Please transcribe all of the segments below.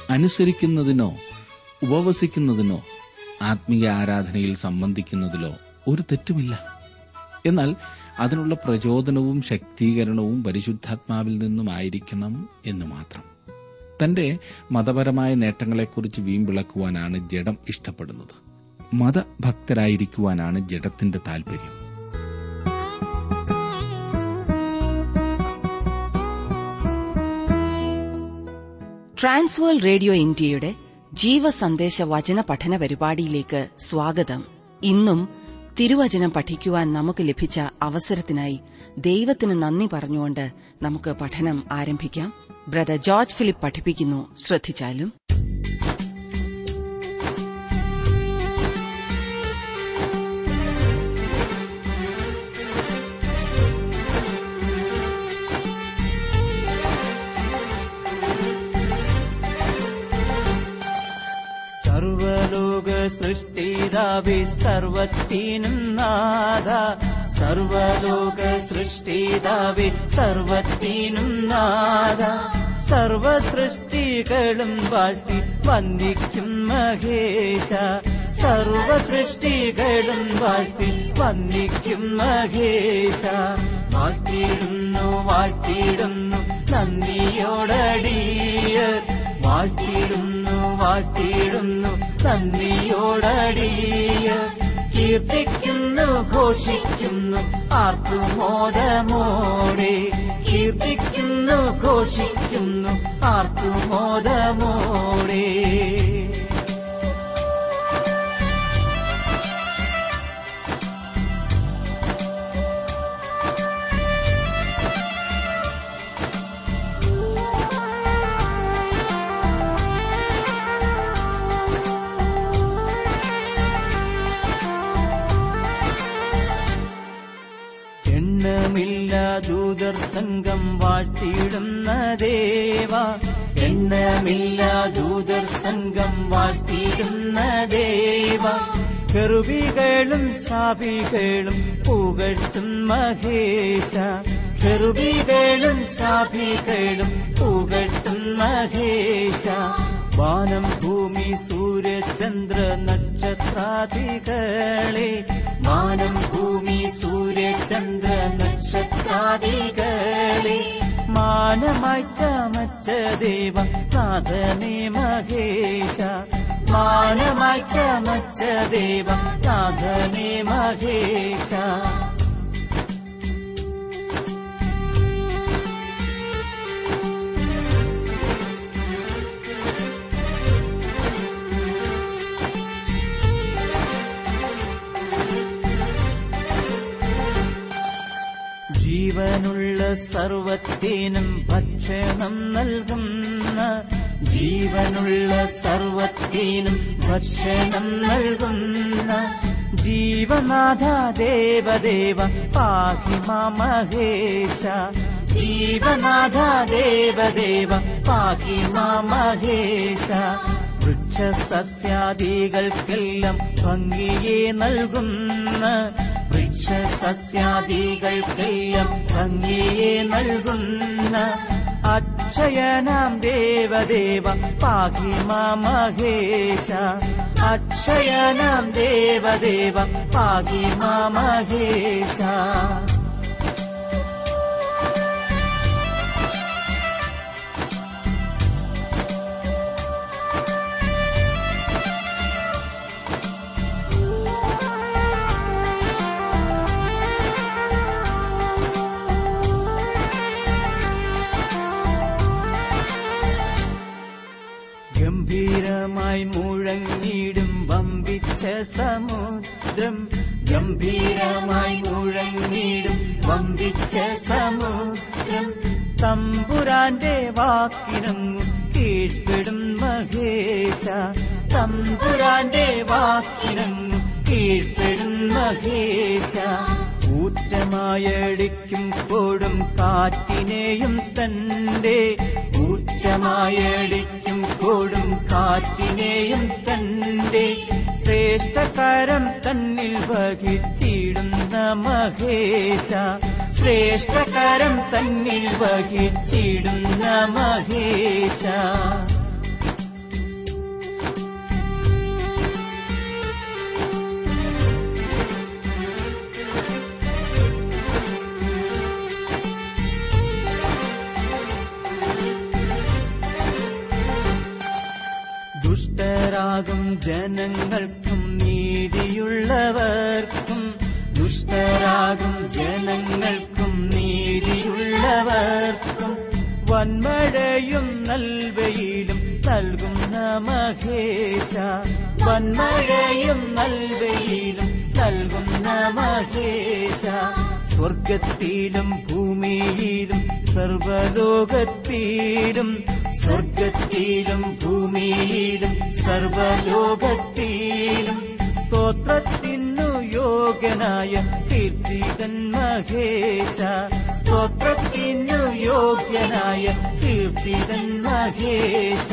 അനുസരിക്കുന്നതിനോ ഉപവസിക്കുന്നതിനോ ആത്മീയ ആരാധനയിൽ സംബന്ധിക്കുന്നതിലോ ഒരു തെറ്റുമില്ല എന്നാൽ അതിനുള്ള പ്രചോദനവും ശക്തീകരണവും പരിശുദ്ധാത്മാവിൽ നിന്നുമായിരിക്കണം എന്ന് മാത്രം തന്റെ മതപരമായ നേട്ടങ്ങളെക്കുറിച്ച് വീമ്പിളക്കുവാനാണ് ജഡം ഇഷ്ടപ്പെടുന്നത് മതഭക്തരായിരിക്കുവാനാണ് ജഡത്തിന്റെ താൽപര്യം ട്രാൻസ്വേൾ റേഡിയോ ഇന്ത്യയുടെ ജീവസന്ദേശ വചന പഠന പരിപാടിയിലേക്ക് സ്വാഗതം ഇന്നും തിരുവചനം പഠിക്കുവാൻ നമുക്ക് ലഭിച്ച അവസരത്തിനായി ദൈവത്തിന് നന്ദി പറഞ്ഞുകൊണ്ട് നമുക്ക് പഠനം ആരംഭിക്കാം ബ്രദർ ജോർജ് ഫിലിപ്പ് പഠിപ്പിക്കുന്നു ശ്രദ്ധിച്ചാലും സർവലോക സൃഷ്ടിതാവി സർവത്തിനും നാഥ സർവലോക സൃഷ്ടിതാവി സർവത്തിനും നാഥ സർവ സൃഷ്ടികളും വാഴ്ത്തി വന്ദിക്കും മഹേശ സർവ സൃഷ്ടികളും വാഴ്ത്തി വന്ദിക്കും മഹേശ വാഴ്ത്തിയിടുന്നു വാഴ്ത്തിയിടുന്നു നന്ദിയോടടിയർ വാഴ്ത്തിയിടുന്നു വാഴ്ത്തിയിടുന്നു നന്ദിയോടടിയ കീർത്തിക്കുന്നു ഘോഷിക്കുന്നു ആർക്കുമോദമോടെ കീർത്തിക്കുന്നു ഘോഷിക്കുന്നു ആർക്കുമോദമോടെ എണ്ണമില്ല ദൂതർ സംഘം വാഴ്ത്തിയിടുന്ന ദേവ എണ്ണമില്ല ദൂതർ സംഘം വാഴ്ത്തിയിടുന്ന ദേവ കെറുബികളും ശാപികളും പുകഴ്ത്തും മഹേശ കെറുബികളും ശാപികളും പുകഴ്ത്തും മഹേശ വാനം ഭൂമി സൂര്യചന്ദ്ര നക്ഷത്രാദികളെ വാനം ഭൂമി സൂര്യചന്ദ്ര നക്ഷത്രാദികളെ മാനമായി ചമച്ച ദേവ നാഥനെ മഹേശ മാനമായി ചമച്ച ദേവ നാഥനെ മഹേശ ജീവനുള്ള സർവത്തിനും ഭക്ഷണം നൽകുന്ന ജീവനുള്ള സർവത്തിനും ഭക്ഷണം നൽകുന്ന ജീവനാഥ ദേവദേവ പാഹിമ മഹേശ ജീവനാഥ ദേവദേവ പാഹിമ മഹേശ വൃക്ഷസസ്യാദികൾക്കെല്ലാം ഭംഗിയെ നൽകുന്ന വൃക്ഷസസ്യാദികൾക്കെല്ലാം ഭംഗിയെ നൽകുന്ന അക്ഷയനാം ദേവദേവ പാഹിമ മഹേശ അക്ഷയനാം ദേവദേവ പാഹിമ മഹേശ ഗംഭീരമായി മുഴങ്ങിടും വമ്പിച്ച സമുദ്രം ഗംഭീരമായി മുഴങ്ങിടും വമ്പിച്ച സമുദ്രം തമ്പുരാന്റെ വാക്കിനങ്ങു കീഴ്പ്പെടും മഹേശ തമ്പുരാന്റെ വാക്കിനങ്ങു കീഴ്പ്പെടും മഹേശ ഊറ്റമായടിക്കും കൊടും കാറ്റിനെയും തന്റെ ഊറ്റമായടിക്കും കൊടും കാറ്റിനെയും തന്റെ ശ്രേഷ്ഠകരം തന്നിൽ വഹിച്ചിടുന്ന മഹേശ ശ്രേഷ്ഠകരം തന്നിൽ വഹിച്ചിടുന്ന മഹേശ ജനങ്ങൾക്കും നീതിയുള്ളവർക്കും ദുഷ്ടരാകും ജനങ്ങൾക്കും നീതിയുള്ളവർക്കും വന്മഴയും നൽവയിലും നൽകുന്ന മഹേശ വന്മഴയും നൽവയിലും നൽകുന്ന മഹേശ സ്വർഗത്തിലും ഭൂമിയിലും സർവലോകത്തിലും സ്വർഗത്തിലും ഭൂമിയിലും സർവലോകത്തിലും സ്തോത്രത്തിനു യോഗ്യനായ കീർത്തികൻ മഹേശ സ്തോത്രത്തിനു യോഗ്യനായ കീർത്തികൻ മഹേശ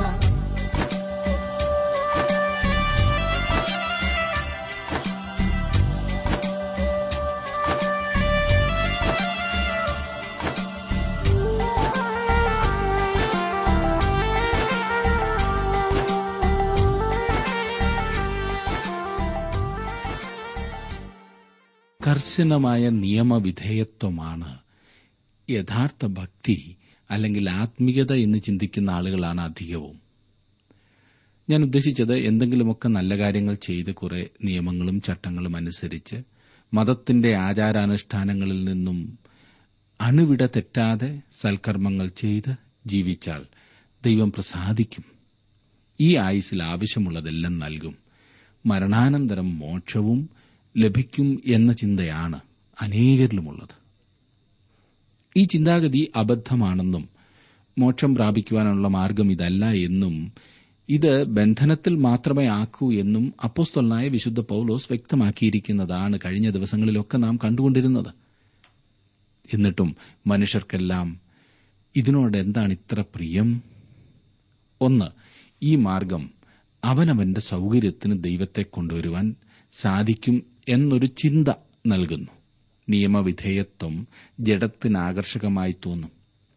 കർശനമായ നിയമവിധേയത്വമാണ് യഥാർത്ഥ ഭക്തി അല്ലെങ്കിൽ ആത്മീയത എന്ന് ചിന്തിക്കുന്ന ആളുകളാണ് അധികവും ഞാൻ ഉദ്ദേശിച്ചത് എന്തെങ്കിലുമൊക്കെ നല്ല കാര്യങ്ങൾ ചെയ്ത് കുറെ നിയമങ്ങളും ചട്ടങ്ങളും അനുസരിച്ച് മതത്തിന്റെ ആചാരാനുഷ്ഠാനങ്ങളിൽ നിന്നും അണുവിട തെറ്റാതെ സൽക്കർമ്മങ്ങൾ ചെയ്ത് ജീവിച്ചാൽ ദൈവം പ്രസാദിക്കും ഈ ആയുസിൽ ആവശ്യമുള്ളതെല്ലാം നൽകും മരണാനന്തരം മോക്ഷവും ലഭിക്കും എന്ന ചിന്തയാണ് അനേകരിലുമുള്ളത് ഈ ചിന്താഗതി അബദ്ധമാണെന്നും മോക്ഷം പ്രാപിക്കുവാനുള്ള മാർഗം ഇതല്ല എന്നും ഇത് ബന്ധനത്തിൽ മാത്രമേ ആക്കൂ എന്നും അപ്പോസ്തലനായ വിശുദ്ധ പൌലോസ് വ്യക്തമാക്കിയിരിക്കുന്നതാണ് കഴിഞ്ഞ ദിവസങ്ങളിലൊക്കെ നാം കണ്ടുകൊണ്ടിരുന്നത് എന്നിട്ടും മനുഷ്യർക്കെല്ലാം ഇതിനോട് എന്താണ് ഇത്ര പ്രിയം ഒന്ന് ഈ മാർഗം അവനവന്റെ സൗകര്യത്തിന് ദൈവത്തെ കൊണ്ടുവരുവാൻ സാധിക്കും എന്നൊരു ചിന്ത നൽകുന്നു നിയമവിധേയത്വം ജഡത്തിന് ആകർഷകമായി തോന്നും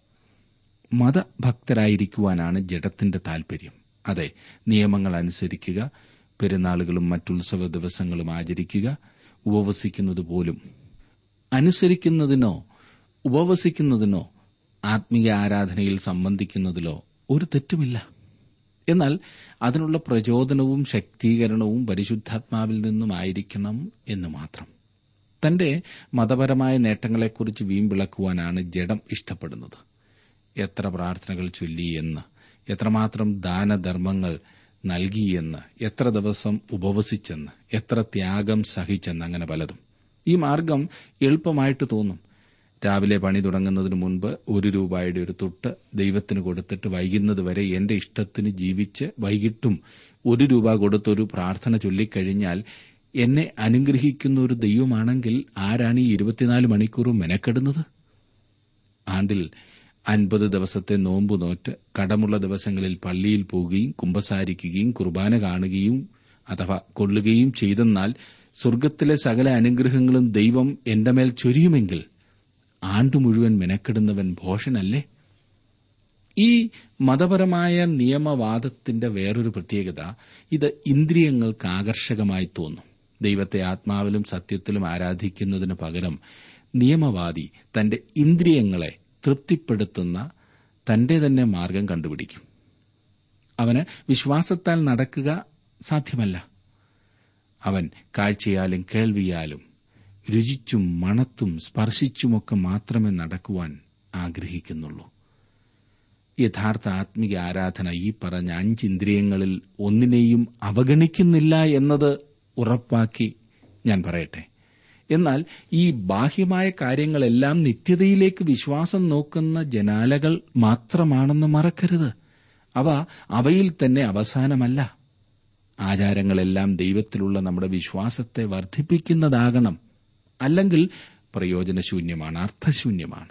മതഭക്തരായിരിക്കുവാനാണ് ജഡത്തിന്റെ താൽപര്യം അതെ നിയമങ്ങൾ അനുസരിക്കുക പെരുന്നാളുകളും മറ്റുത്സവ ദിവസങ്ങളും ആചരിക്കുക ഉപവസിക്കുന്നത് പോലും അനുസരിക്കുന്നതിനോ ഉപവസിക്കുന്നതിനോ ആത്മീയ ആരാധനയിൽ സംബന്ധിക്കുന്നതിലോ ഒരു തെറ്റുമില്ല എന്നാൽ അതിനുള്ള പ്രചോദനവും ശക്തീകരണവും പരിശുദ്ധാത്മാവിൽ നിന്നുമായിരിക്കണം എന്ന് മാത്രം തന്റെ മതപരമായ നേട്ടങ്ങളെക്കുറിച്ച് വീമ്പിളക്കുവാനാണ് ജഡം ഇഷ്ടപ്പെടുന്നത് എത്ര പ്രാർത്ഥനകൾ ചൊല്ലിയെന്ന് എത്രമാത്രം ദാനധർമ്മങ്ങൾ നൽകിയെന്ന് എത്ര ദിവസം ഉപവസിച്ചെന്ന് എത്ര ത്യാഗം സഹിച്ചെന്ന് അങ്ങനെ പലതും ഈ മാർഗം എളുപ്പമായിട്ട് തോന്നും രാവിലെ പണി തുടങ്ങുന്നതിന് മുൻപ് ഒരു രൂപയുടെ ഒരു തുട്ട് ദൈവത്തിന് കൊടുത്തിട്ട് വൈകുന്നത് വരെ എന്റെ ഇഷ്ടത്തിന് ജീവിച്ച് വൈകിട്ടും ഒരു രൂപ കൊടുത്തൊരു പ്രാർത്ഥന ചൊല്ലിക്കഴിഞ്ഞാൽ എന്നെ അനുഗ്രഹിക്കുന്ന ഒരു ദൈവമാണെങ്കിൽ ആരാണ് ഈ ഇരുപത്തിനാല് മണിക്കൂറും മെനക്കെടുന്നത് ആണ്ടിൽ അൻപത് ദിവസത്തെ നോമ്പ് നോറ്റ് കടമുള്ള ദിവസങ്ങളിൽ പള്ളിയിൽ പോവുകയും കുമ്പസാരിക്കുകയും കുർബാന കാണുകയും അഥവാ കൊള്ളുകയും ചെയ്തെന്നാൽ സ്വർഗത്തിലെ സകല അനുഗ്രഹങ്ങളും ദൈവം എന്റെ മേൽ ചൊരിയുമെങ്കിൽ ആണ്ടു മുഴുവൻ മെനക്കെടുന്നവൻ ഭോഷനല്ലേ ഈ മതപരമായ നിയമവാദത്തിന്റെ വേറൊരു പ്രത്യേകത ഇത് ഇന്ദ്രിയങ്ങൾക്ക് ആകർഷകമായി തോന്നും ദൈവത്തെ ആത്മാവിലും സത്യത്തിലും ആരാധിക്കുന്നതിന് പകരം നിയമവാദി തന്റെ ഇന്ദ്രിയങ്ങളെ തൃപ്തിപ്പെടുത്തുന്ന തന്റെ തന്നെ മാർഗം കണ്ടുപിടിക്കും അവന് വിശ്വാസത്താൽ നടക്കുക സാധ്യമല്ല അവൻ കാഴ്ചയാലും കേൾവിയാലും രുചിച്ചും മണത്തും സ്പർശിച്ചുമൊക്കെ മാത്രമേ നടക്കുവാൻ ആഗ്രഹിക്കുന്നുള്ളൂ യഥാർത്ഥ ആത്മിക ആരാധന ഈ പറഞ്ഞ അഞ്ചിന്ദ്രിയങ്ങളിൽ ഒന്നിനെയും അവഗണിക്കുന്നില്ല എന്നത് ഉറപ്പാക്കി ഞാൻ പറയട്ടെ എന്നാൽ ഈ ബാഹ്യമായ കാര്യങ്ങളെല്ലാം നിത്യതയിലേക്ക് വിശ്വാസം നോക്കുന്ന ജനാലകൾ മാത്രമാണെന്ന് മറക്കരുത് അവ അവയിൽ തന്നെ അവസാനമല്ല ആചാരങ്ങളെല്ലാം ദൈവത്തിലുള്ള നമ്മുടെ വിശ്വാസത്തെ വർദ്ധിപ്പിക്കുന്നതാകണം അല്ലെങ്കിൽ പ്രയോജനശൂന്യമാണ് അർത്ഥശൂന്യമാണ്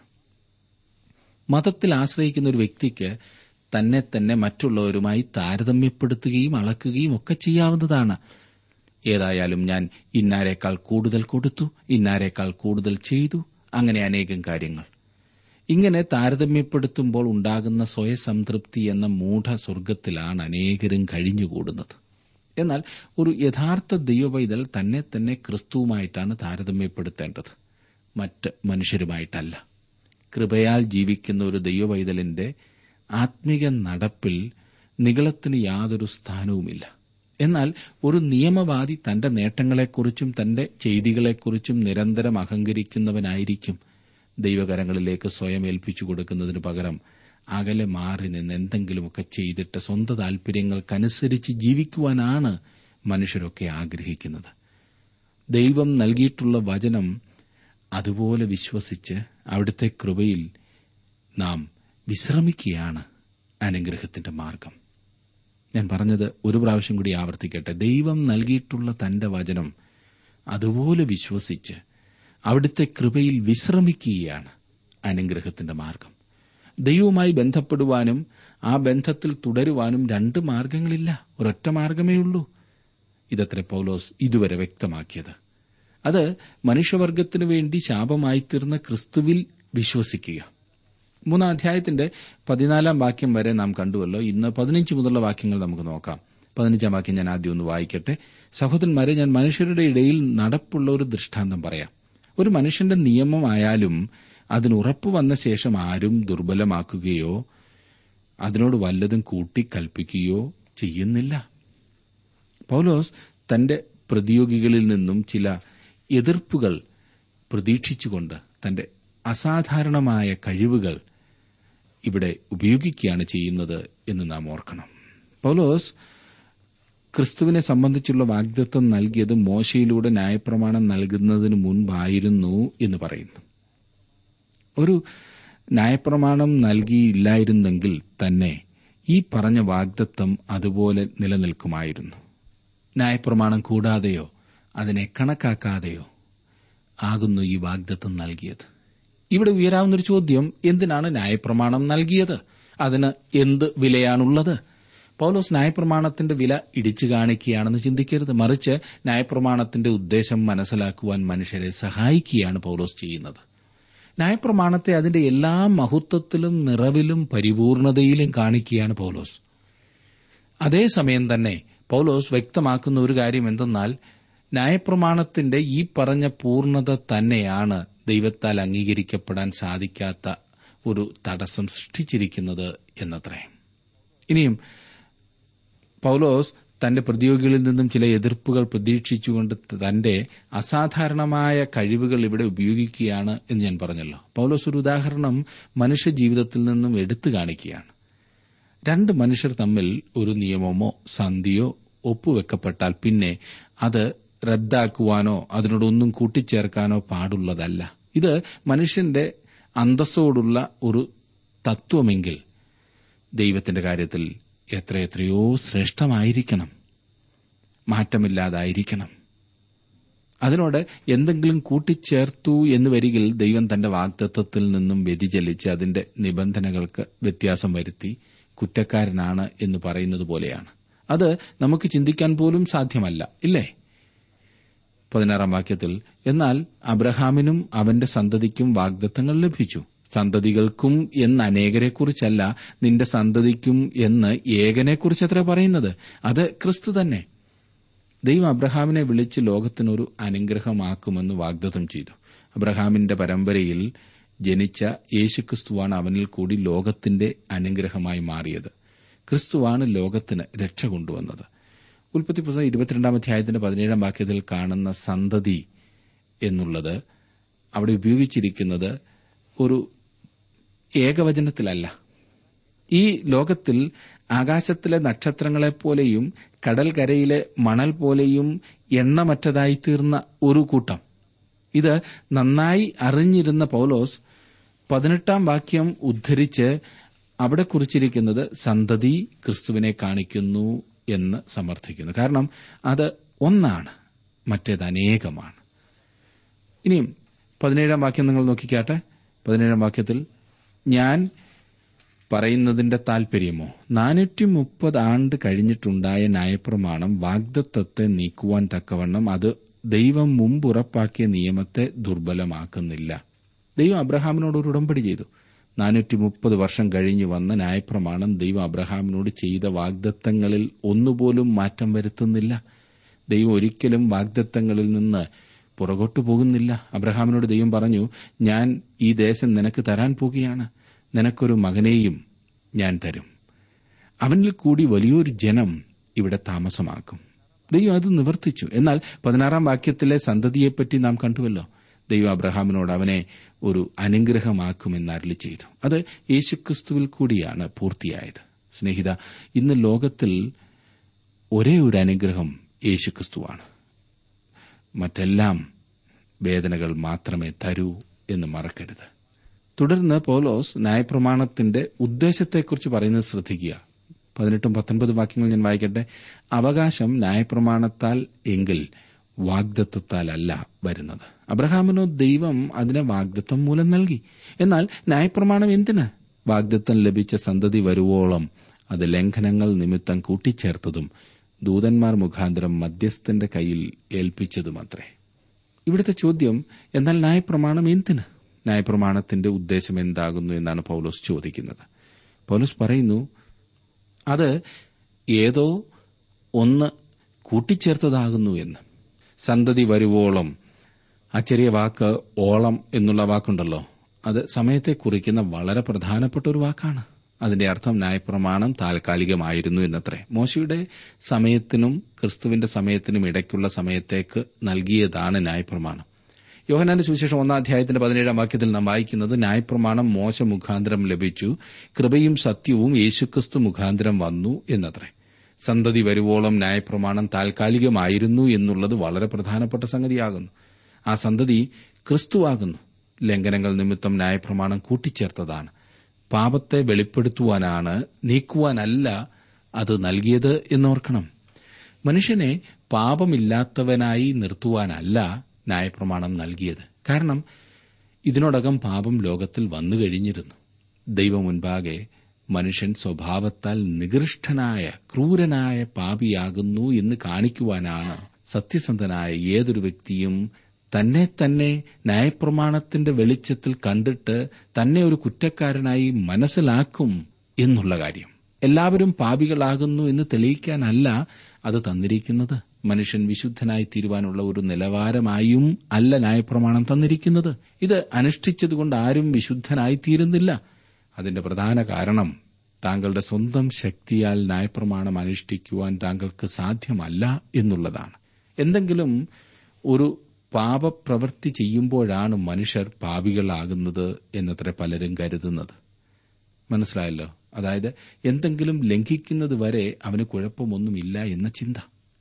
മതത്തിൽ ആശ്രയിക്കുന്ന ഒരു വ്യക്തിക്ക് തന്നെ തന്നെ മറ്റുള്ളവരുമായി താരതമ്യപ്പെടുത്തുകയും അളക്കുകയും ഒക്കെ ചെയ്യാവുന്നതാണ് ഏതായാലും ഞാൻ ഇന്നാരേക്കാൾ കൂടുതൽ കൊടുത്തു ഇന്നാരേക്കാൾ കൂടുതൽ ചെയ്തു അങ്ങനെ അനേകം കാര്യങ്ങൾ ഇങ്ങനെ താരതമ്യപ്പെടുത്തുമ്പോൾ ഉണ്ടാകുന്ന സ്വയസംതൃപ്തി എന്ന മൂഢ സ്വർഗത്തിലാണ് അനേകരും കഴിഞ്ഞുകൂടുന്നത് എന്നാൽ ഒരു യഥാർത്ഥ ദൈവവൈതൽ തന്നെ തന്നെ ക്രിസ്തുവുമായിട്ടാണ് താരതമ്യപ്പെടുത്തേണ്ടത് മറ്റ് മനുഷ്യരുമായിട്ടല്ല കൃപയാൽ ജീവിക്കുന്ന ഒരു ദൈവവൈതലിന്റെ ആത്മിക നടപ്പിൽ നികളത്തിന് യാതൊരു സ്ഥാനവുമില്ല എന്നാൽ ഒരു നിയമവാദി തന്റെ നേട്ടങ്ങളെക്കുറിച്ചും തന്റെ ചെയ്തികളെക്കുറിച്ചും നിരന്തരം അഹങ്കരിക്കുന്നവനായിരിക്കും ദൈവകരങ്ങളിലേക്ക് സ്വയം ഏൽപ്പിച്ചു കൊടുക്കുന്നതിന് പകരം അകലെ മാറി നിന്ന് എന്തെങ്കിലുമൊക്കെ ചെയ്തിട്ട് സ്വന്തം താൽപര്യങ്ങൾക്കനുസരിച്ച് ജീവിക്കുവാനാണ് മനുഷ്യരൊക്കെ ആഗ്രഹിക്കുന്നത് ദൈവം നൽകിയിട്ടുള്ള വചനം അതുപോലെ വിശ്വസിച്ച് അവിടുത്തെ കൃപയിൽ നാം വിശ്രമിക്കുകയാണ് അനുഗ്രഹത്തിന്റെ മാർഗം ഞാൻ പറഞ്ഞത് ഒരു പ്രാവശ്യം കൂടി ആവർത്തിക്കട്ടെ ദൈവം നൽകിയിട്ടുള്ള തന്റെ വചനം അതുപോലെ വിശ്വസിച്ച് അവിടുത്തെ കൃപയിൽ വിശ്രമിക്കുകയാണ് അനുഗ്രഹത്തിന്റെ മാർഗം ദൈവവുമായി ബന്ധപ്പെടുവാനും ആ ബന്ധത്തിൽ തുടരുവാനും രണ്ട് മാർഗങ്ങളില്ല ഒരൊറ്റ മാർഗമേ ഉള്ളൂ ഇതത്ര പൗലോസ് ഇതുവരെ വ്യക്തമാക്കിയത് അത് മനുഷ്യവർഗത്തിനു വേണ്ടി ശാപമായി തീർന്ന ക്രിസ്തുവിൽ വിശ്വസിക്കുക മൂന്നാം അധ്യായത്തിന്റെ പതിനാലാം വാക്യം വരെ നാം കണ്ടുവല്ലോ ഇന്ന് പതിനഞ്ച് മുതലുള്ള വാക്യങ്ങൾ നമുക്ക് നോക്കാം പതിനഞ്ചാം വാക്യം ഞാൻ ആദ്യം ഒന്ന് വായിക്കട്ടെ സഹോദരന്മാരെ ഞാൻ മനുഷ്യരുടെ ഇടയിൽ നടപ്പുള്ള ഒരു ദൃഷ്ടാന്തം പറയാം ഒരു മനുഷ്യന്റെ നിയമമായാലും അതിന് ഉറപ്പ് വന്ന ശേഷം ആരും ദുർബലമാക്കുകയോ അതിനോട് വല്ലതും കൂട്ടിക്കൽപ്പിക്കുകയോ ചെയ്യുന്നില്ല പൗലോസ് തന്റെ പ്രതിയോഗികളിൽ നിന്നും ചില എതിർപ്പുകൾ പ്രതീക്ഷിച്ചുകൊണ്ട് തന്റെ അസാധാരണമായ കഴിവുകൾ ഇവിടെ ഉപയോഗിക്കുകയാണ് ചെയ്യുന്നത് എന്ന് നാം ഓർക്കണം പൗലോസ് ക്രിസ്തുവിനെ സംബന്ധിച്ചുള്ള വാഗ്ദത്വം നൽകിയത് മോശയിലൂടെ ന്യായപ്രമാണം നൽകുന്നതിന് മുൻപായിരുന്നു എന്ന് പറയുന്നു ഒരു ന്യായപ്രമാണം നൽകിയില്ലായിരുന്നെങ്കിൽ തന്നെ ഈ പറഞ്ഞ വാഗ്ദത്വം അതുപോലെ നിലനിൽക്കുമായിരുന്നു ന്യായപ്രമാണം കൂടാതെയോ അതിനെ കണക്കാക്കാതെയോ ആകുന്നു ഈ വാഗ്ദത്വം നൽകിയത് ഇവിടെ ഉയരാവുന്നൊരു ചോദ്യം എന്തിനാണ് ന്യായപ്രമാണം നൽകിയത് അതിന് എന്ത് വിലയാണുള്ളത് പൗലോസ് ന്യായപ്രമാണത്തിന്റെ വില ഇടിച്ചു കാണിക്കുകയാണെന്ന് ചിന്തിക്കരുത് മറിച്ച് ന്യായപ്രമാണത്തിന്റെ ഉദ്ദേശം മനസ്സിലാക്കുവാൻ മനുഷ്യരെ സഹായിക്കുകയാണ് പൗലോസ് ചെയ്യുന്നത് ന്യായപ്രമാണത്തെ അതിന്റെ എല്ലാ മഹത്വത്തിലും നിറവിലും പരിപൂർണതയിലും കാണിക്കുകയാണ് പൗലോസ് അതേസമയം തന്നെ പൗലോസ് വ്യക്തമാക്കുന്ന ഒരു കാര്യം എന്തെന്നാൽ ന്യായപ്രമാണത്തിന്റെ ഈ പറഞ്ഞ പൂർണത തന്നെയാണ് ദൈവത്താൽ അംഗീകരിക്കപ്പെടാൻ സാധിക്കാത്ത ഒരു തടസ്സം സൃഷ്ടിച്ചിരിക്കുന്നത് എന്നത്രേ ഇനിയും പൗലോസ് തന്റെ പ്രതിയോഗികളിൽ നിന്നും ചില എതിർപ്പുകൾ പ്രതീക്ഷിച്ചുകൊണ്ട് തന്റെ അസാധാരണമായ കഴിവുകൾ ഇവിടെ ഉപയോഗിക്കുകയാണ് എന്ന് ഞാൻ പറഞ്ഞല്ലോ പൗലോസ് ഒരു ഉദാഹരണം മനുഷ്യ ജീവിതത്തിൽ നിന്നും എടുത്തു കാണിക്കുകയാണ് രണ്ട് മനുഷ്യർ തമ്മിൽ ഒരു നിയമമോ സന്ധിയോ ഒപ്പുവെക്കപ്പെട്ടാൽ പിന്നെ അത് റദ്ദാക്കുവാനോ അതിനോടൊന്നും കൂട്ടിച്ചേർക്കാനോ പാടുള്ളതല്ല ഇത് മനുഷ്യന്റെ അന്തസ്സോടുള്ള ഒരു തത്വമെങ്കിൽ ദൈവത്തിന്റെ കാര്യത്തിൽ എത്രയെത്രയോ ശ്രേഷ്ഠമായിരിക്കണം മാറ്റമില്ലാതായിരിക്കണം അതിനോട് എന്തെങ്കിലും കൂട്ടിച്ചേർത്തു എന്ന് വരികിൽ ദൈവം തന്റെ വാഗ്ദത്വത്തിൽ നിന്നും വ്യതിചലിച്ച് അതിന്റെ നിബന്ധനകൾക്ക് വ്യത്യാസം വരുത്തി കുറ്റക്കാരനാണ് എന്ന് പറയുന്നത് പോലെയാണ് അത് നമുക്ക് ചിന്തിക്കാൻ പോലും സാധ്യമല്ല ഇല്ലേ പതിനാറാം വാക്യത്തിൽ എന്നാൽ അബ്രഹാമിനും അവന്റെ സന്തതിക്കും വാഗ്ദത്തങ്ങൾ ലഭിച്ചു സന്തതികൾക്കും എന്ന് അനേകരെക്കുറിച്ചല്ല നിന്റെ സന്തതിക്കും എന്ന് ഏകനെക്കുറിച്ചത്ര പറയുന്നത് അത് ക്രിസ്തു തന്നെ ദൈവം അബ്രഹാമിനെ വിളിച്ച് ലോകത്തിനൊരു അനുഗ്രഹമാക്കുമെന്ന് വാഗ്ദത്തം ചെയ്തു അബ്രഹാമിന്റെ പരമ്പരയിൽ ജനിച്ച യേശുക്രിസ്തുവാണ് അവനിൽ കൂടി ലോകത്തിന്റെ അനുഗ്രഹമായി മാറിയത് ക്രിസ്തുവാണ് ലോകത്തിന് രക്ഷ കൊണ്ടുവന്നത് ഉൽപ്പത്തി പുസ്തകം ഇരുപത്തിരണ്ടാം അധ്യായത്തിന്റെ പതിനേഴാം വാക്യത്തിൽ കാണുന്ന സന്തതി എന്നുള്ളത് അവിടെ ഉപയോഗിച്ചിരിക്കുന്നത് ഒരു ഏകവചനത്തിലല്ല ഈ ലോകത്തിൽ ആകാശത്തിലെ നക്ഷത്രങ്ങളെപ്പോലെയും കടൽക്കരയിലെ മണൽ പോലെയും എണ്ണമറ്റതായി തീർന്ന ഒരു കൂട്ടം ഇത് നന്നായി അറിഞ്ഞിരുന്ന പൗലോസ് പതിനെട്ടാം വാക്യം ഉദ്ധരിച്ച് അവിടെ കുറിച്ചിരിക്കുന്നത് സന്തതി ക്രിസ്തുവിനെ കാണിക്കുന്നു എന്ന് സമർത്ഥിക്കുന്നു കാരണം അത് ഒന്നാണ് മറ്റേത് അനേകമാണ് ഇനിയും പതിനേഴാം വാക്യം നിങ്ങൾ നോക്കിക്കാട്ടെ പതിനേഴാം വാക്യത്തിൽ ഞാൻ പറയുന്നതിന്റെ താൽപര്യമോ നാനൂറ്റി മുപ്പത് ആണ്ട് കഴിഞ്ഞിട്ടുണ്ടായ ന്യായപ്രമാണം വാഗ്ദത്വത്തെ നീക്കുവാൻ തക്കവണ്ണം അത് ദൈവം മുമ്പ് ഉറപ്പാക്കിയ നിയമത്തെ ദുർബലമാക്കുന്നില്ല ദൈവം അബ്രഹാമിനോട് ഒരു ഉടമ്പടി ചെയ്തു നാനൂറ്റി മുപ്പത് വർഷം കഴിഞ്ഞു വന്ന ന്യായപ്രമാണം ദൈവം അബ്രഹാമിനോട് ചെയ്ത വാഗ്ദത്തങ്ങളിൽ ഒന്നുപോലും മാറ്റം വരുത്തുന്നില്ല ദൈവം ഒരിക്കലും വാഗ്ദത്തങ്ങളിൽ നിന്ന് പുറകോട്ടു പോകുന്നില്ല അബ്രഹാമിനോട് ദൈവം പറഞ്ഞു ഞാൻ ഈ ദേശം നിനക്ക് തരാൻ പോകുകയാണ് നിനക്കൊരു മകനെയും ഞാൻ തരും അവനിൽ കൂടി വലിയൊരു ജനം ഇവിടെ താമസമാക്കും ദൈവം അത് നിവർത്തിച്ചു എന്നാൽ പതിനാറാം വാക്യത്തിലെ സന്തതിയെപ്പറ്റി നാം കണ്ടുവല്ലോ ദൈവം അബ്രഹാമിനോട് അവനെ ഒരു അനുഗ്രഹമാക്കുമെന്ന് അരളി ചെയ്തു അത് യേശുക്രിസ്തുവിൽ കൂടിയാണ് പൂർത്തിയായത് സ്നേഹിത ഇന്ന് ലോകത്തിൽ ഒരേ ഒരു അനുഗ്രഹം യേശുക്രിസ്തുവാണ് മറ്റെല്ലാം വേദനകൾ മാത്രമേ തരൂ എന്ന് മറക്കരുത് തുടർന്ന് പോലോസ് ന്യായപ്രമാണത്തിന്റെ ഉദ്ദേശത്തെക്കുറിച്ച് പറയുന്നത് ശ്രദ്ധിക്കുക പതിനെട്ടും പത്തൊൻപതും വാക്യങ്ങൾ ഞാൻ വായിക്കട്ടെ അവകാശം ന്യായപ്രമാണത്താൽ എങ്കിൽ വാഗ്ദത്വത്താലല്ല വരുന്നത് അബ്രഹാമിനോ ദൈവം അതിനെ വാഗ്ദത്വം മൂലം നൽകി എന്നാൽ ന്യായപ്രമാണം എന്തിന് വാഗ്ദത്വം ലഭിച്ച സന്തതി വരുവോളം അത് ലംഘനങ്ങൾ നിമിത്തം കൂട്ടിച്ചേർത്തതും ദൂതന്മാർ മുഖാന്തരം മധ്യസ്ഥന്റെ കയ്യിൽ ഏൽപ്പിച്ചതുമത്രേ ഇവിടുത്തെ ചോദ്യം എന്നാൽ ന്യായപ്രമാണം എന്തിന് ന്യായപ്രമാണത്തിന്റെ ഉദ്ദേശം എന്താകുന്നു എന്നാണ് പൗലോസ് ചോദിക്കുന്നത് പൗലോസ് പറയുന്നു അത് ഏതോ ഒന്ന് കൂട്ടിച്ചേർത്തതാകുന്നു എന്ന് സന്തതി വരുവോളം ആ ചെറിയ വാക്ക് ഓളം എന്നുള്ള വാക്കുണ്ടല്ലോ അത് സമയത്തെ കുറിക്കുന്ന വളരെ പ്രധാനപ്പെട്ട ഒരു വാക്കാണ് അതിന്റെ അർത്ഥം ന്യായപ്രമാണം താൽക്കാലികമായിരുന്നു എന്നത്രേ മോശയുടെ സമയത്തിനും ക്രിസ്തുവിന്റെ സമയത്തിനും ഇടയ്ക്കുള്ള സമയത്തേക്ക് നൽകിയതാണ് ന്യായപ്രമാണം യോഹനാന്റെ സുവിശേഷം ഒന്നാം അധ്യായത്തിന്റെ പതിനേഴാം വാക്യത്തിൽ നാം വായിക്കുന്നത് ന്യായപ്രമാണം മോശ മുഖാന്തരം ലഭിച്ചു കൃപയും സത്യവും യേശുക്രിസ്തു മുഖാന്തരം വന്നു എന്നത്രേ സന്തതി വരുവോളം ന്യായപ്രമാണം താൽക്കാലികമായിരുന്നു എന്നുള്ളത് വളരെ പ്രധാനപ്പെട്ട സംഗതിയാകുന്നു ആ സന്തതി ക്രിസ്തുവാകുന്നു ലംഘനങ്ങൾ നിമിത്തം ന്യായപ്രമാണം കൂട്ടിച്ചേർത്തതാണ് പാപത്തെ വെളിപ്പെടുത്തുവാനാണ് നീക്കുവാനല്ല അത് നൽകിയത് എന്നോർക്കണം മനുഷ്യനെ പാപമില്ലാത്തവനായി നിർത്തുവാനല്ല ന്യായപ്രമാണം നൽകിയത് കാരണം ഇതിനോടകം പാപം ലോകത്തിൽ വന്നു കഴിഞ്ഞിരുന്നു ദൈവം മുൻപാകെ മനുഷ്യൻ സ്വഭാവത്താൽ നികൃഷ്ടനായ ക്രൂരനായ പാപിയാകുന്നു എന്ന് കാണിക്കുവാനാണ് സത്യസന്ധനായ ഏതൊരു വ്യക്തിയും തന്നെ തന്നെ ന്യായപ്രമാണത്തിന്റെ വെളിച്ചത്തിൽ കണ്ടിട്ട് തന്നെ ഒരു കുറ്റക്കാരനായി മനസ്സിലാക്കും എന്നുള്ള കാര്യം എല്ലാവരും പാപികളാകുന്നു എന്ന് തെളിയിക്കാനല്ല അത് തന്നിരിക്കുന്നത് മനുഷ്യൻ വിശുദ്ധനായി തീരുവാനുള്ള ഒരു നിലവാരമായും അല്ല ന്യായപ്രമാണം തന്നിരിക്കുന്നത് ഇത് അനുഷ്ഠിച്ചതുകൊണ്ട് ആരും വിശുദ്ധനായി തീരുന്നില്ല അതിന്റെ പ്രധാന കാരണം താങ്കളുടെ സ്വന്തം ശക്തിയാൽ ന്യായപ്രമാണം അനുഷ്ഠിക്കുവാൻ താങ്കൾക്ക് സാധ്യമല്ല എന്നുള്ളതാണ് എന്തെങ്കിലും ഒരു പാപപ്രവൃത്തി ചെയ്യുമ്പോഴാണ് മനുഷ്യർ പാപികളാകുന്നത് എന്നത്ര പലരും കരുതുന്നത് മനസ്സിലായല്ലോ അതായത് എന്തെങ്കിലും ലംഘിക്കുന്നത് വരെ അവന് കുഴപ്പമൊന്നുമില്ല എന്ന ചിന്ത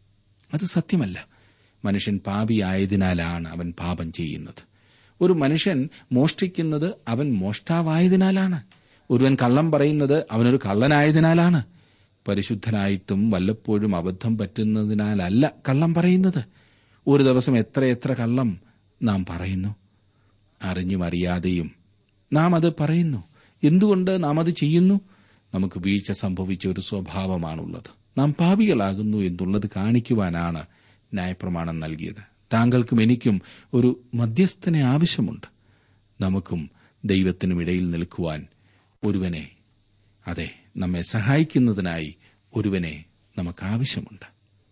അത് സത്യമല്ല മനുഷ്യൻ പാപിയായതിനാലാണ് അവൻ പാപം ചെയ്യുന്നത് ഒരു മനുഷ്യൻ മോഷ്ടിക്കുന്നത് അവൻ മോഷ്ടാവായതിനാലാണ് ഒരുവൻ കള്ളം പറയുന്നത് അവനൊരു കള്ളനായതിനാലാണ് പരിശുദ്ധനായിട്ടും വല്ലപ്പോഴും അബദ്ധം പറ്റുന്നതിനാലല്ല കള്ളം പറയുന്നത് ഒരു ദിവസം എത്രയെത്ര കള്ളം നാം പറയുന്നു അറിഞ്ഞും അറിയാതെയും നാം അത് പറയുന്നു എന്തുകൊണ്ട് നാം അത് ചെയ്യുന്നു നമുക്ക് വീഴ്ച സംഭവിച്ച ഒരു സ്വഭാവമാണുള്ളത് നാം പാപികളാകുന്നു എന്നുള്ളത് കാണിക്കുവാനാണ് ന്യായപ്രമാണം നൽകിയത് താങ്കൾക്കും എനിക്കും ഒരു മധ്യസ്ഥനെ ആവശ്യമുണ്ട് നമുക്കും ദൈവത്തിനും ഇടയിൽ നിൽക്കുവാൻ ഒരുവനെ അതെ നമ്മെ സഹായിക്കുന്നതിനായി ഒരുവനെ നമുക്ക് ആവശ്യമുണ്ട്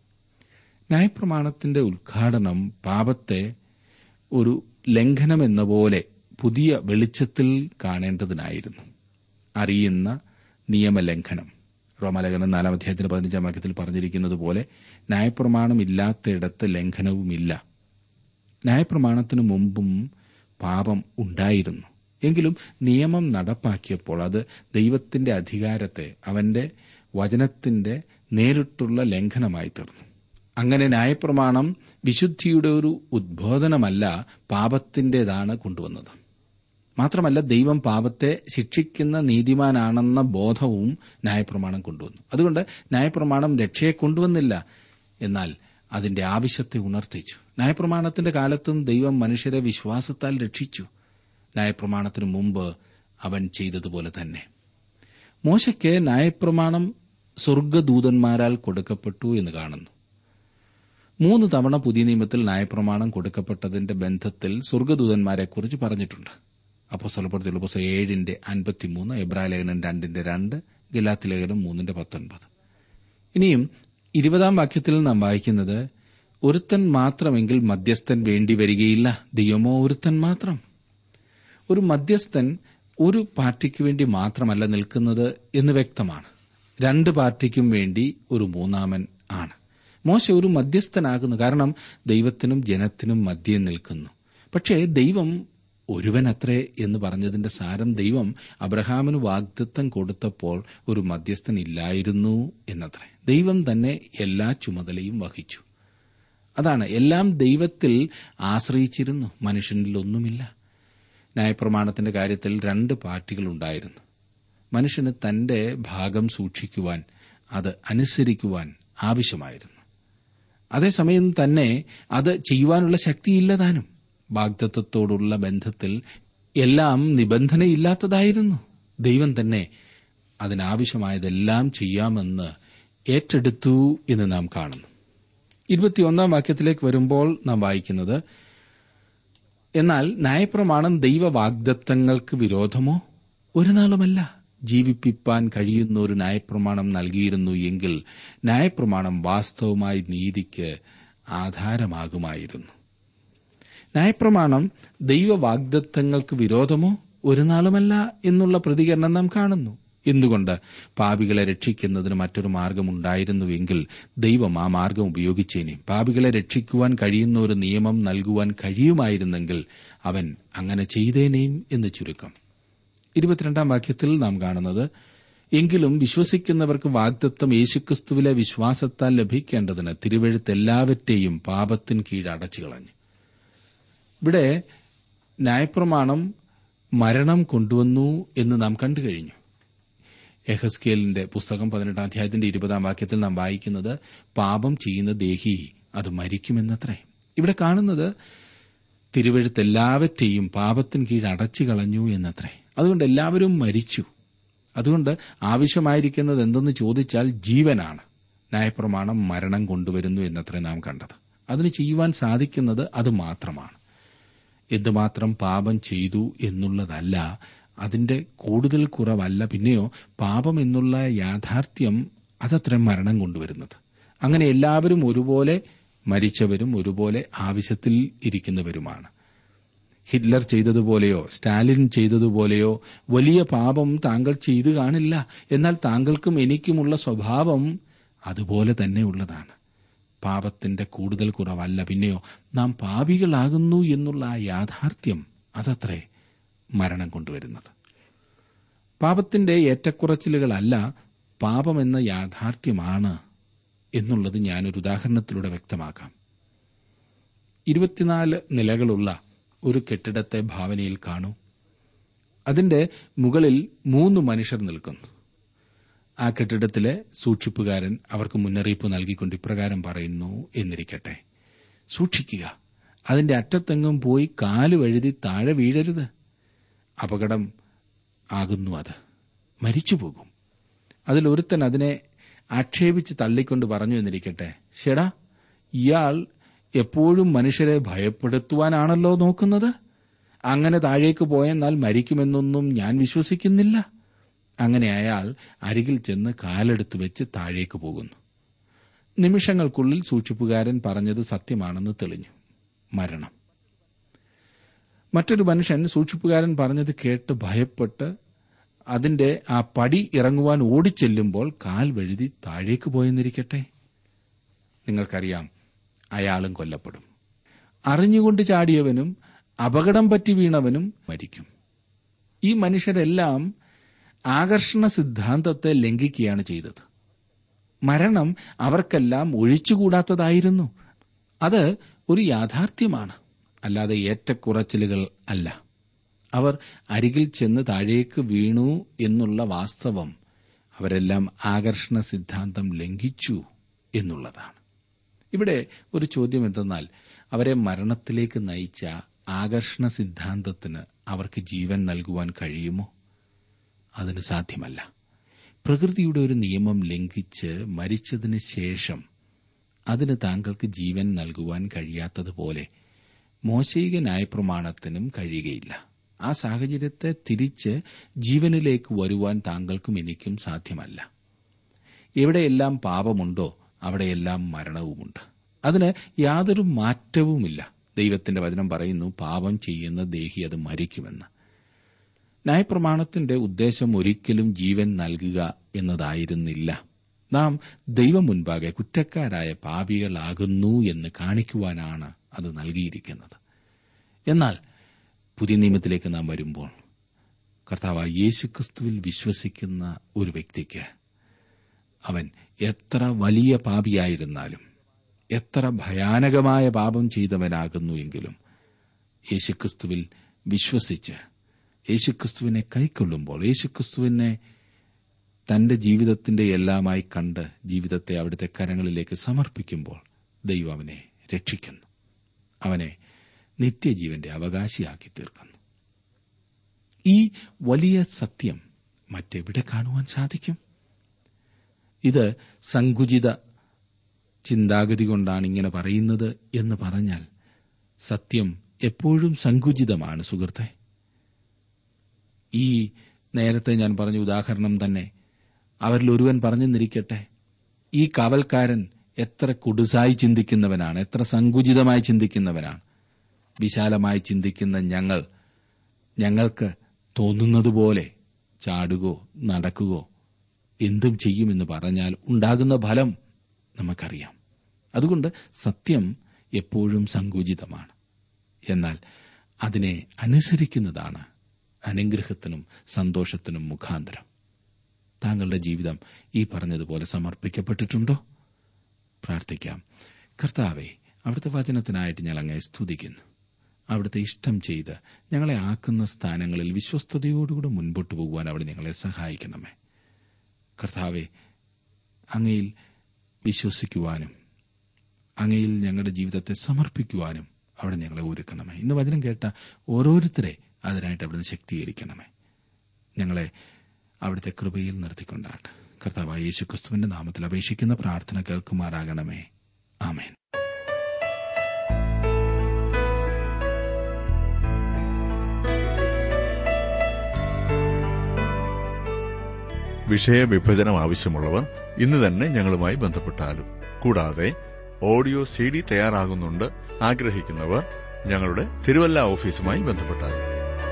ന്യായപ്രമാണത്തിന്റെ ഉദ്ഘാടനം പാപത്തെ ഒരു ലംഘനമെന്ന പോലെ പുതിയ വെളിച്ചത്തിൽ കാണേണ്ടതിനായിരുന്നു അറിയുന്ന നിയമലംഘനം റോമാലേഖനം നാലാം അധ്യായത്തിന് പതിനഞ്ചാം വാക്യത്തിൽ പറഞ്ഞിരിക്കുന്നത് പോലെ ന്യായപ്രമാണമില്ലാത്തയിടത്ത് ലംഘനവുമില്ല ന്യായപ്രമാണത്തിനു മുമ്പും പാപം ഉണ്ടായിരുന്നു എങ്കിലും നിയമം നടപ്പാക്കിയപ്പോൾ അത് ദൈവത്തിന്റെ അധികാരത്തെ അവന്റെ വചനത്തിന്റെ നേരിട്ടുള്ള ലംഘനമായി തീർന്നു അങ്ങനെ ന്യായപ്രമാണം വിശുദ്ധിയുടെ ഒരു ഉദ്ബോധനമല്ല പാപത്തിന്റേതാണ് കൊണ്ടുവന്നത് മാത്രമല്ല ദൈവം പാപത്തെ ശിക്ഷിക്കുന്ന നീതിമാനാണെന്ന ബോധവും ന്യായപ്രമാണം കൊണ്ടുവന്നു അതുകൊണ്ട് ന്യായപ്രമാണം രക്ഷയെ കൊണ്ടുവന്നില്ല എന്നാൽ അതിന്റെ ആവശ്യത്തെ ഉണർത്തിച്ചു ന്യായപ്രമാണത്തിന്റെ കാലത്തും ദൈവം മനുഷ്യരെ വിശ്വാസത്താൽ രക്ഷിച്ചു ന്യായപ്രമാണത്തിനു മുമ്പ് അവൻ ചെയ്തതുപോലെ തന്നെ മോശയ്ക്ക് ന്യായപ്രമാണം സ്വർഗദൂതന്മാരാൽ കൊടുക്കപ്പെട്ടു എന്ന് കാണുന്നു മൂന്ന് തവണ പുതിയ നിയമത്തിൽ ന്യായപ്രമാണം കൊടുക്കപ്പെട്ടതിന്റെ ബന്ധത്തിൽ സ്വർഗദൂതന്മാരെക്കുറിച്ച് പറഞ്ഞിട്ടുണ്ട് അപ്പോൾ സ്വലപ്പെടുത്തിയുള്ള പുസ്തകം ഏഴിന്റെ അൻപത്തിമൂന്ന് എബ്രാലേഖനം രണ്ടിന്റെ രണ്ട് ഗലാത്തി ലേഖനം മൂന്നിന്റെ പത്തൊൻപത് ഇനിയും ഇരുപതാം വാക്യത്തിൽ നാം വായിക്കുന്നത് ഒരുത്തൻ മാത്രമെങ്കിൽ മധ്യസ്ഥൻ വേണ്ടിവരികയില്ല ദൈവമോ ഒരുത്തൻ മാത്രം ഒരു മധ്യസ്ഥൻ ഒരു പാർട്ടിക്ക് വേണ്ടി മാത്രമല്ല നിൽക്കുന്നത് എന്ന് വ്യക്തമാണ് രണ്ട് പാർട്ടിക്കും വേണ്ടി ഒരു മൂന്നാമൻ ആണ് മോശ ഒരു മധ്യസ്ഥനാകുന്നു കാരണം ദൈവത്തിനും ജനത്തിനും മധ്യേ നിൽക്കുന്നു പക്ഷേ ദൈവം ഒരുവനത്രേ എന്ന് പറഞ്ഞതിന്റെ സാരം ദൈവം അബ്രഹാമിന് വാഗ്ദത്തം കൊടുത്തപ്പോൾ ഒരു മധ്യസ്ഥൻ ഇല്ലായിരുന്നു എന്നത്രേ ദൈവം തന്നെ എല്ലാ ചുമതലയും വഹിച്ചു അതാണ് എല്ലാം ദൈവത്തിൽ ആശ്രയിച്ചിരുന്നു മനുഷ്യനിൽ ഒന്നുമില്ല ന്യായപ്രമാണത്തിന്റെ കാര്യത്തിൽ രണ്ട് പാർട്ടികളുണ്ടായിരുന്നു മനുഷ്യന് തന്റെ ഭാഗം സൂക്ഷിക്കുവാൻ അത് അനുസരിക്കുവാൻ ആവശ്യമായിരുന്നു അതേസമയം തന്നെ അത് ചെയ്യുവാനുള്ള ശക്തിയില്ലതാനും വാഗ്ദത്വത്തോടുള്ള ബന്ധത്തിൽ എല്ലാം നിബന്ധനയില്ലാത്തതായിരുന്നു ദൈവം തന്നെ അതിനാവശ്യമായതെല്ലാം ചെയ്യാമെന്ന് ഏറ്റെടുത്തു എന്ന് നാം കാണുന്നു ഇരുപത്തിയൊന്നാം വാക്യത്തിലേക്ക് വരുമ്പോൾ നാം വായിക്കുന്നത് എന്നാൽ ന്യായപ്രമാണം ദൈവ വാഗ്ദത്തങ്ങൾക്ക് വിരോധമോ ഒരു നാളുമല്ല ജീവിപ്പിപ്പാൻ കഴിയുന്ന ഒരു ന്യായപ്രമാണം നൽകിയിരുന്നു എങ്കിൽ ന്യായപ്രമാണം വാസ്തവമായി നീതിക്ക് ആധാരമാകുമായിരുന്നു ന്യായപ്രമാണം ദൈവ വാഗ്ദത്തങ്ങൾക്ക് വിരോധമോ ഒരു നാളുമല്ല എന്നുള്ള പ്രതികരണം നാം കാണുന്നു എന്തുകൊണ്ട് പാപികളെ രക്ഷിക്കുന്നതിന് മറ്റൊരു മാർഗമുണ്ടായിരുന്നുവെങ്കിൽ ദൈവം ആ മാർഗം ഉപയോഗിച്ചേനെ പാപികളെ രക്ഷിക്കുവാൻ കഴിയുന്ന ഒരു നിയമം നൽകുവാൻ കഴിയുമായിരുന്നെങ്കിൽ അവൻ അങ്ങനെ ചെയ്തേനേയും എന്ന് ചുരുക്കം ഇരുപത്തിരണ്ടാം വാക്യത്തിൽ നാം കാണുന്നത് എങ്കിലും വിശ്വസിക്കുന്നവർക്ക് വാഗ്ദത്വം യേശുക്രിസ്തുവിലെ വിശ്വാസത്താൽ ലഭിക്കേണ്ടതിന് തിരുവഴുത്ത് എല്ലാവറ്റെയും പാപത്തിന് കീഴ് അടച്ചു കളഞ്ഞു ഇവിടെ ന്യായപ്രമാണം മരണം കൊണ്ടുവന്നു എന്ന് നാം കണ്ടു കഴിഞ്ഞു എഹസ്കേലിന്റെ പുസ്തകം പതിനെട്ടാം അധ്യായത്തിന്റെ ഇരുപതാം വാക്യത്തിൽ നാം വായിക്കുന്നത് പാപം ചെയ്യുന്ന ദേഹി അത് മരിക്കുമെന്നത്രേ ഇവിടെ കാണുന്നത് തിരുവഴുത്ത് എല്ലാവറ്റെയും പാപത്തിന് കീഴ് അടച്ചു കളഞ്ഞു എന്നത്രേ അതുകൊണ്ട് എല്ലാവരും മരിച്ചു അതുകൊണ്ട് ആവശ്യമായിരിക്കുന്നത് എന്തെന്ന് ചോദിച്ചാൽ ജീവനാണ് ന്യായപ്രമാണം മരണം കൊണ്ടുവരുന്നു എന്നത്രേ നാം കണ്ടത് അതിന് ചെയ്യുവാൻ സാധിക്കുന്നത് അത് മാത്രമാണ് എന്തുമാത്രം പാപം ചെയ്തു എന്നുള്ളതല്ല അതിന്റെ കൂടുതൽ കുറവല്ല പിന്നെയോ പാപം എന്നുള്ള യാഥാർത്ഥ്യം അതത്ര മരണം കൊണ്ടുവരുന്നത് അങ്ങനെ എല്ലാവരും ഒരുപോലെ മരിച്ചവരും ഒരുപോലെ ആവശ്യത്തിൽ ഇരിക്കുന്നവരുമാണ് ഹിറ്റ്ലർ ചെയ്തതുപോലെയോ സ്റ്റാലിൻ ചെയ്തതുപോലെയോ വലിയ പാപം താങ്കൾ ചെയ്തു കാണില്ല എന്നാൽ താങ്കൾക്കും എനിക്കുമുള്ള സ്വഭാവം അതുപോലെ തന്നെയുള്ളതാണ് പാപത്തിന്റെ കൂടുതൽ കുറവല്ല പിന്നെയോ നാം പാപികളാകുന്നു എന്നുള്ള ആ യാഥാർത്ഥ്യം അതത്രേ മരണം കൊണ്ടുവരുന്നത് പാപത്തിന്റെ ഏറ്റക്കുറച്ചിലുകളല്ല പാപമെന്ന യാഥാർത്ഥ്യമാണ് എന്നുള്ളത് ഞാനൊരു ഉദാഹരണത്തിലൂടെ വ്യക്തമാക്കാം ഇരുപത്തിനാല് നിലകളുള്ള ഒരു കെട്ടിടത്തെ ഭാവനയിൽ കാണൂ അതിന്റെ മുകളിൽ മൂന്ന് മനുഷ്യർ നിൽക്കുന്നു ആ കെട്ടിടത്തിലെ സൂക്ഷിപ്പുകാരൻ അവർക്ക് മുന്നറിയിപ്പ് നൽകിക്കൊണ്ട് ഇപ്രകാരം പറയുന്നു എന്നിരിക്കട്ടെ സൂക്ഷിക്കുക അതിന്റെ അറ്റത്തെങ്ങും പോയി കാല് വഴുതി താഴെ വീഴരുത് അപകടം ആകുന്നു അത് മരിച്ചുപോകും അതിലൊരുത്തൻ അതിനെ ആക്ഷേപിച്ച് തള്ളിക്കൊണ്ട് പറഞ്ഞു എന്നിരിക്കട്ടെ ഷെടാ ഇയാൾ എപ്പോഴും മനുഷ്യരെ ഭയപ്പെടുത്തുവാനാണല്ലോ നോക്കുന്നത് അങ്ങനെ താഴേക്ക് പോയെന്നാൽ മരിക്കുമെന്നൊന്നും ഞാൻ വിശ്വസിക്കുന്നില്ല അങ്ങനെ അയാൾ അരികിൽ ചെന്ന് കാലെടുത്ത് വെച്ച് താഴേക്ക് പോകുന്നു നിമിഷങ്ങൾക്കുള്ളിൽ സൂക്ഷിപ്പുകാരൻ പറഞ്ഞത് സത്യമാണെന്ന് തെളിഞ്ഞു മരണം മറ്റൊരു മനുഷ്യൻ സൂക്ഷിപ്പുകാരൻ പറഞ്ഞത് കേട്ട് ഭയപ്പെട്ട് അതിന്റെ ആ പടി ഇറങ്ങുവാൻ ഓടിച്ചെല്ലുമ്പോൾ കാൽ വഴുതി താഴേക്ക് പോയെന്നിരിക്കട്ടെ നിങ്ങൾക്കറിയാം അയാളും കൊല്ലപ്പെടും അറിഞ്ഞുകൊണ്ട് ചാടിയവനും അപകടം പറ്റി വീണവനും മരിക്കും ഈ മനുഷ്യരെല്ലാം ആകർഷണ സിദ്ധാന്തത്തെ ലംഘിക്കുകയാണ് ചെയ്തത് മരണം അവർക്കെല്ലാം ഒഴിച്ചുകൂടാത്തതായിരുന്നു അത് ഒരു യാഥാർത്ഥ്യമാണ് അല്ലാതെ ഏറ്റക്കുറച്ചിലുകൾ അല്ല അവർ അരികിൽ ചെന്ന് താഴേക്ക് വീണു എന്നുള്ള വാസ്തവം അവരെല്ലാം ആകർഷണ സിദ്ധാന്തം ലംഘിച്ചു എന്നുള്ളതാണ് ഇവിടെ ഒരു ചോദ്യം എന്തെന്നാൽ അവരെ മരണത്തിലേക്ക് നയിച്ച ആകർഷണ സിദ്ധാന്തത്തിന് അവർക്ക് ജീവൻ നൽകുവാൻ കഴിയുമോ അതിന് സാധ്യമല്ല പ്രകൃതിയുടെ ഒരു നിയമം ലംഘിച്ച് മരിച്ചതിന് ശേഷം അതിന് താങ്കൾക്ക് ജീവൻ നൽകുവാൻ കഴിയാത്തതുപോലെ മോശയിക ന്യായപ്രമാണത്തിനും കഴിയുകയില്ല ആ സാഹചര്യത്തെ തിരിച്ച് ജീവനിലേക്ക് വരുവാൻ താങ്കൾക്കും എനിക്കും സാധ്യമല്ല എവിടെയെല്ലാം പാപമുണ്ടോ അവിടെയെല്ലാം മരണവുമുണ്ട് അതിന് യാതൊരു മാറ്റവുമില്ല ദൈവത്തിന്റെ വചനം പറയുന്നു പാപം ചെയ്യുന്ന ദേഹി അത് മരിക്കുമെന്ന് ന്യായപ്രമാണത്തിന്റെ ഉദ്ദേശം ഒരിക്കലും ജീവൻ നൽകുക എന്നതായിരുന്നില്ല നാം ദൈവം മുൻപാകെ കുറ്റക്കാരായ പാപികളാകുന്നു എന്ന് കാണിക്കുവാനാണ് അത് നൽകിയിരിക്കുന്നത് എന്നാൽ പുതിയ നിയമത്തിലേക്ക് നാം വരുമ്പോൾ കർത്താവ് യേശുക്രിസ്തുവിൽ വിശ്വസിക്കുന്ന ഒരു വ്യക്തിക്ക് അവൻ എത്ര വലിയ പാപിയായിരുന്നാലും എത്ര ഭയാനകമായ പാപം ചെയ്തവനാകുന്നു എങ്കിലും യേശുക്രിസ്തുവിൽ വിശ്വസിച്ച് യേശുക്രിസ്തുവിനെ കൈക്കൊള്ളുമ്പോൾ യേശുക്രിസ്തുവിനെ തന്റെ ജീവിതത്തിന്റെ എല്ലാമായി കണ്ട് ജീവിതത്തെ അവിടുത്തെ കരങ്ങളിലേക്ക് സമർപ്പിക്കുമ്പോൾ ദൈവം അവനെ രക്ഷിക്കുന്നു അവനെ നിത്യജീവന്റെ അവകാശിയാക്കി തീർക്കുന്നു ഈ വലിയ സത്യം മറ്റെവിടെ കാണുവാൻ സാധിക്കും ഇത് സങ്കുചിത ചിന്താഗതി കൊണ്ടാണ് ഇങ്ങനെ പറയുന്നത് എന്ന് പറഞ്ഞാൽ സത്യം എപ്പോഴും സങ്കുചിതമാണ് സുഹൃത്തെ ഈ നേരത്തെ ഞാൻ പറഞ്ഞ ഉദാഹരണം തന്നെ അവരിൽ ഒരുവൻ പറഞ്ഞെന്നിരിക്കട്ടെ ഈ കാവൽക്കാരൻ എത്ര കുടുസായി ചിന്തിക്കുന്നവനാണ് എത്ര സങ്കുചിതമായി ചിന്തിക്കുന്നവനാണ് വിശാലമായി ചിന്തിക്കുന്ന ഞങ്ങൾ ഞങ്ങൾക്ക് തോന്നുന്നതുപോലെ ചാടുകയോ നടക്കുകയോ എന്തും ചെയ്യുമെന്ന് പറഞ്ഞാൽ ഉണ്ടാകുന്ന ഫലം നമുക്കറിയാം അതുകൊണ്ട് സത്യം എപ്പോഴും സങ്കുചിതമാണ് എന്നാൽ അതിനെ അനുസരിക്കുന്നതാണ് അനുഗ്രഹത്തിനും സന്തോഷത്തിനും മുഖാന്തരം താങ്കളുടെ ജീവിതം ഈ പറഞ്ഞതുപോലെ സമർപ്പിക്കപ്പെട്ടിട്ടുണ്ടോ പ്രാർത്ഥിക്കാം കർത്താവെ അവിടുത്തെ വചനത്തിനായിട്ട് ഞാൻ അങ്ങേ സ്തുതിക്കുന്നു അവിടുത്തെ ഇഷ്ടം ചെയ്ത് ഞങ്ങളെ ആക്കുന്ന സ്ഥാനങ്ങളിൽ വിശ്വസ്തയോടുകൂടെ മുൻപോട്ട് പോകുവാൻ അവിടെ ഞങ്ങളെ സഹായിക്കണമേ കർത്താവെ അങ്ങയിൽ വിശ്വസിക്കുവാനും അങ്ങയിൽ ഞങ്ങളുടെ ജീവിതത്തെ സമർപ്പിക്കുവാനും അവിടെ ഞങ്ങളെ ഒരുക്കണമേ ഇന്ന് വചനം കേട്ട ഓരോരുത്തരെ അതിനായിട്ട് അവിടുന്ന് ശക്തീകരിക്കണമേ ഞങ്ങളെ അവിടുത്തെ കൃപയിൽ നിർത്തിക്കൊണ്ടാട്ട് കർത്താവായ യേശു ക്രിസ്തുവിന്റെ നാമത്തിൽ അപേക്ഷിക്കുന്ന പ്രാർത്ഥന കേൾക്കുമാറാകണമേ ആമേൻ വിഷയവിഭജനം ആവശ്യമുള്ളവർ ഇന്ന് തന്നെ ഞങ്ങളുമായി ബന്ധപ്പെട്ടാലും കൂടാതെ ഓഡിയോ സി ഡി തയ്യാറാകുന്നുണ്ട് ആഗ്രഹിക്കുന്നവർ ഞങ്ങളുടെ തിരുവല്ല ഓഫീസുമായി ബന്ധപ്പെട്ടാലും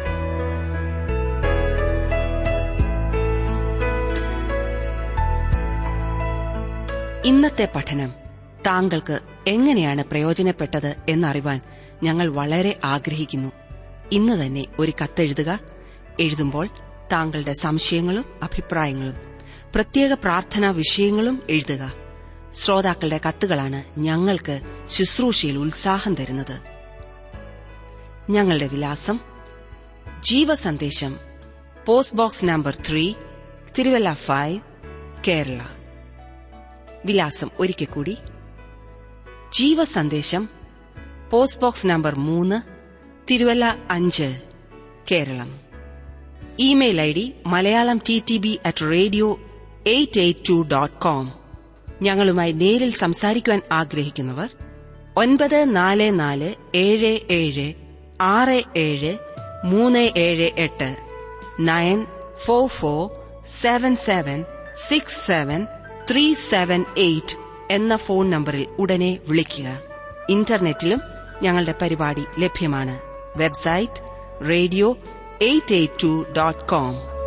ഇന്നത്തെ പഠനം താങ്കൾക്ക് എങ്ങനെയാണ് പ്രയോജനപ്പെട്ടത് എന്നറിവാൻ ഞങ്ങൾ വളരെ ആഗ്രഹിക്കുന്നു ഇന്ന് തന്നെ ഒരു കത്തെഴുതുക എഴുതുമ്പോൾ താങ്കളുടെ സംശയങ്ങളും അഭിപ്രായങ്ങളും പ്രത്യേക പ്രാർത്ഥനാ വിഷയങ്ങളും എഴുതുക ശ്രോതാക്കളുടെ കത്തുകളാണ് ഞങ്ങൾക്ക് ശുശ്രൂഷയിൽ ഉത്സാഹം തരുന്നത് ഞങ്ങളുടെ വിലാസം Jeevasandesham post box number three Thiruvalla five Kerala വിലാസം ഒരിക്കൽ കൂടി ജീവസന്ദേശം പോസ്റ്റ് ബോക്സ് നമ്പർ മൂന്ന് തിരുവല്ല അഞ്ച് Keralam email I D Malayalam T T B at radio eight eight two dot com ഞങ്ങളുമായി നേരിൽ സംസാരിക്കുവാൻ ആഗ്രഹിക്കുന്നവർ ഒൻപത് നാല് നാല് ഏഴ് ഏഴ് ആറ് ഏഴ് മൂന്ന് ഏഴ് എട്ട് nine four four seven seven six seven three seven eight എന്ന ഫോൺ നമ്പറിൽ ഉടനെ വിളിക്കുക ഇന്റർനെറ്റിലും ഞങ്ങളുടെ പരിപാടി ലഭ്യമാണ് website radio eight eight two dot com